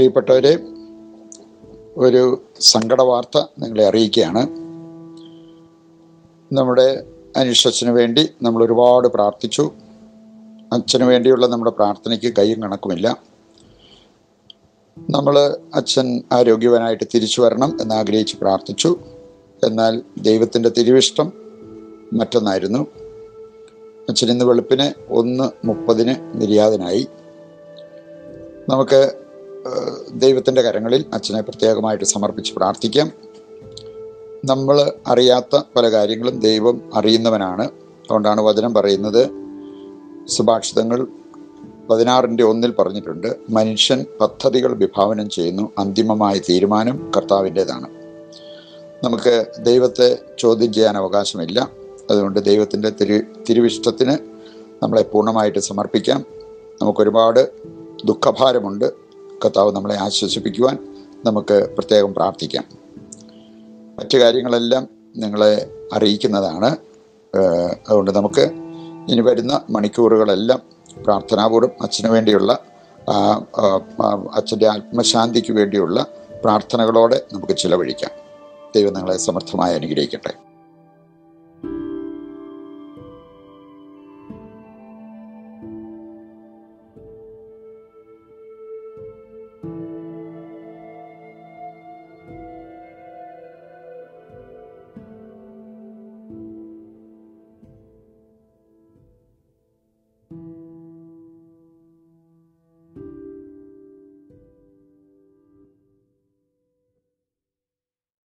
പ്രിയപ്പെട്ടവരെ ഒരു സങ്കട വാർത്ത നിങ്ങളെ അറിയിക്കുകയാണ് നമ്മുടെ അനിഷച്ചന് വേണ്ടി നമ്മൾ ഒരുപാട് പ്രാർത്ഥിച്ചു അച്ഛന് വേണ്ടിയുള്ള നമ്മുടെ പ്രാർത്ഥനയ്ക്ക് കൈയും കണക്കുമില്ല നമ്മൾ അച്ഛൻ ആരോഗ്യവാനായിട്ട് തിരിച്ചു വരണം എന്ന് ആഗ്രഹിച്ച് പ്രാർത്ഥിച്ചു എന്നാൽ ദൈവത്തിൻ്റെ തിരുവിഷ്ടം മറ്റൊന്നായിരുന്നു അച്ഛൻ ഇന്ന് വെളുപ്പിന് ഒന്ന് മുപ്പതിന് നിര്യാതനായി നമുക്ക് ഏഹ്, ദൈവത്തിൻ്റെ കരങ്ങളിൽ അച്ഛനെ പ്രത്യേകമായിട്ട് സമർപ്പിച്ച് പ്രാർത്ഥിക്കാം നമ്മൾ അറിയാത്ത പല കാര്യങ്ങളും ദൈവം അറിയുന്നവനാണ് അതുകൊണ്ടാണ് വചനം പറയുന്നത് സുഭാഷിതങ്ങൾ പതിനാറിൻ്റെ ഒന്നിൽ പറഞ്ഞിട്ടുണ്ട് മനുഷ്യൻ പദ്ധതികൾ വിഭാവനം ചെയ്യുന്നു അന്തിമമായ തീരുമാനം കർത്താവിൻ്റെതാണ് നമുക്ക് ദൈവത്തെ ചോദ്യം ചെയ്യാൻ അവകാശമില്ല അതുകൊണ്ട് ദൈവത്തിൻ്റെ തിരു തിരുവിഷ്ടത്തിന് നമ്മളെ പൂർണ്ണമായിട്ട് സമർപ്പിക്കാം നമുക്കൊരുപാട് ദുഃഖഭാരമുണ്ട് കർത്താവ് നമ്മളെ ആശ്വസിപ്പിക്കുവാൻ നമുക്ക് പ്രത്യേകം പ്രാർത്ഥിക്കാം മറ്റു കാര്യങ്ങളെല്ലാം നിങ്ങളെ അറിയിക്കുന്നതാണ് ഏഹ് അതുകൊണ്ട് നമുക്ക് ഇനി വരുന്ന മണിക്കൂറുകളെല്ലാം പ്രാർത്ഥനാപൂർവ്വം അച്ഛന് വേണ്ടിയുള്ള ആ, ആ, ആ, അച്ഛൻ്റെ ആത്മശാന്തിക്ക് വേണ്ടിയുള്ള പ്രാർത്ഥനകളോടെ നമുക്ക് ചിലവഴിക്കാം ദൈവം നിങ്ങളെ സമർത്ഥമായി അനുഗ്രഹിക്കട്ടെ